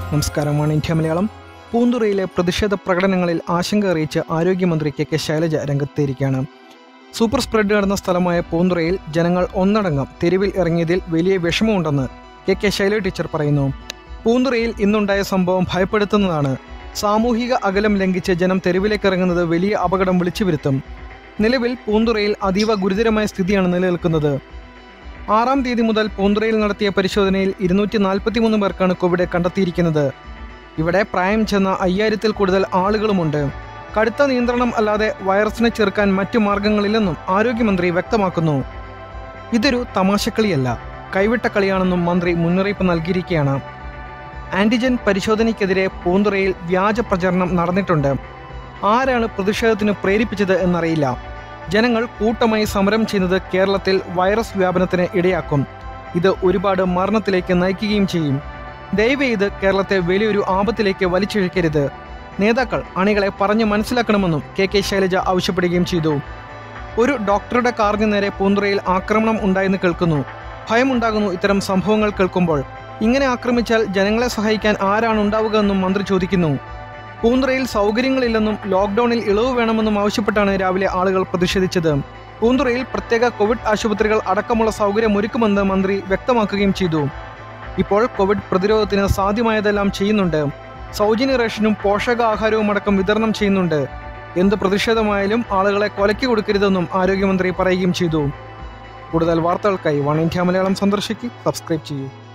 നമസ്കാരമാണ് ഇന്ത്യ മലയാളം പൂന്തുറയിലെ പ്രതിഷേധ പ്രകടനങ്ങളിൽ ആശങ്ക അറിയിച്ച് ആരോഗ്യമന്ത്രി കെ കെ ശൈലജ രംഗത്തേരിക്കുകയാണ് സൂപ്പർ സ്പ്രെഡ് നടന്ന സ്ഥലമായ പൂന്തുറയിൽ ജനങ്ങൾ ഒന്നടങ്കം തെരുവിൽ ഇറങ്ങിയതിൽ വലിയ വിഷമമുണ്ടെന്ന് കെ കെ ശൈലജ ടീച്ചർ പറയുന്നു പൂന്തുറയിൽ ഇന്നുണ്ടായ സംഭവം ഭയപ്പെടുത്തുന്നതാണ് സാമൂഹിക അകലം ലംഘിച്ച് ജനം തെരുവിലേക്ക് ഇറങ്ങുന്നത് വലിയ അപകടം വിളിച്ചു വരുത്തും നിലവിൽ പൂന്തുറയിൽ അതീവ ഗുരുതരമായ സ്ഥിതിയാണ് നിലനിൽക്കുന്നത് ആറാം തീയതി മുതൽ പൂന്തുറയിൽ നടത്തിയ പരിശോധനയിൽ ഇരുന്നൂറ്റി നാൽപ്പത്തിമൂന്ന് പേർക്കാണ് കോവിഡ് കണ്ടെത്തിയിരിക്കുന്നത് ഇവിടെ പ്രായം ചെന്ന അയ്യായിരത്തിൽ കൂടുതൽ ആളുകളുമുണ്ട് കടുത്ത നിയന്ത്രണം അല്ലാതെ വൈറസിനെ ചെറുക്കാൻ മറ്റു മാർഗങ്ങളില്ലെന്നും ആരോഗ്യമന്ത്രി വ്യക്തമാക്കുന്നു ഇതൊരു തമാശക്കളിയല്ല കൈവിട്ട കളിയാണെന്നും മന്ത്രി മുന്നറിയിപ്പ് നൽകിയിരിക്കുകയാണ് ആന്റിജൻ പരിശോധനയ്ക്കെതിരെ പൂന്തുറയിൽ വ്യാജ പ്രചരണം നടന്നിട്ടുണ്ട് ആരാണ് പ്രതിഷേധത്തിന് പ്രേരിപ്പിച്ചത് എന്നറിയില്ല ജനങ്ങൾ കൂട്ടമായി സമരം ചെയ്യുന്നത് കേരളത്തിൽ വൈറസ് വ്യാപനത്തിന് ഇടയാക്കും ഇത് ഒരുപാട് മരണത്തിലേക്ക് നയിക്കുകയും ചെയ്യും ദയവേത് കേരളത്തെ വലിയൊരു ആപത്തിലേക്ക് വലിച്ചിഴക്കരുത് നേതാക്കൾ അണികളെ പറഞ്ഞു മനസ്സിലാക്കണമെന്നും കെ കെ ശൈലജ ആവശ്യപ്പെടുകയും ചെയ്തു ഒരു ഡോക്ടറുടെ കാറിന് നേരെ പൂന്തുറയിൽ ആക്രമണം ഉണ്ടായെന്ന് കേൾക്കുന്നു ഭയമുണ്ടാകുന്നു ഇത്തരം സംഭവങ്ങൾ കേൾക്കുമ്പോൾ ഇങ്ങനെ ആക്രമിച്ചാൽ ജനങ്ങളെ സഹായിക്കാൻ ആരാണ് ഉണ്ടാവുക എന്നും മന്ത്രി ചോദിക്കുന്നു പൂന്തുറയിൽ സൗകര്യങ്ങളില്ലെന്നും ലോക്ക്ഡൌണിൽ ഇളവ് വേണമെന്നും ആവശ്യപ്പെട്ടാണ് രാവിലെ ആളുകൾ പ്രതിഷേധിച്ചത് പൂന്തുറയിൽ പ്രത്യേക കോവിഡ് ആശുപത്രികൾ അടക്കമുള്ള സൗകര്യം ഒരുക്കുമെന്ന് മന്ത്രി വ്യക്തമാക്കുകയും ചെയ്തു ഇപ്പോൾ കോവിഡ് പ്രതിരോധത്തിന് സാധ്യമായതെല്ലാം ചെയ്യുന്നുണ്ട് സൗജന്യ റേഷനും പോഷകാഹാരവും അടക്കം വിതരണം ചെയ്യുന്നുണ്ട് എന്ത് പ്രതിഷേധമായാലും ആളുകളെ കൊലയ്ക്ക് കൊടുക്കരുതെന്നും ആരോഗ്യമന്ത്രി പറയുകയും ചെയ്തു കൂടുതൽ വാർത്തകൾക്കായി വൺ ഇന്ത്യ മലയാളം സന്ദർശിക്കും സബ്സ്ക്രൈബ് ചെയ്യൂ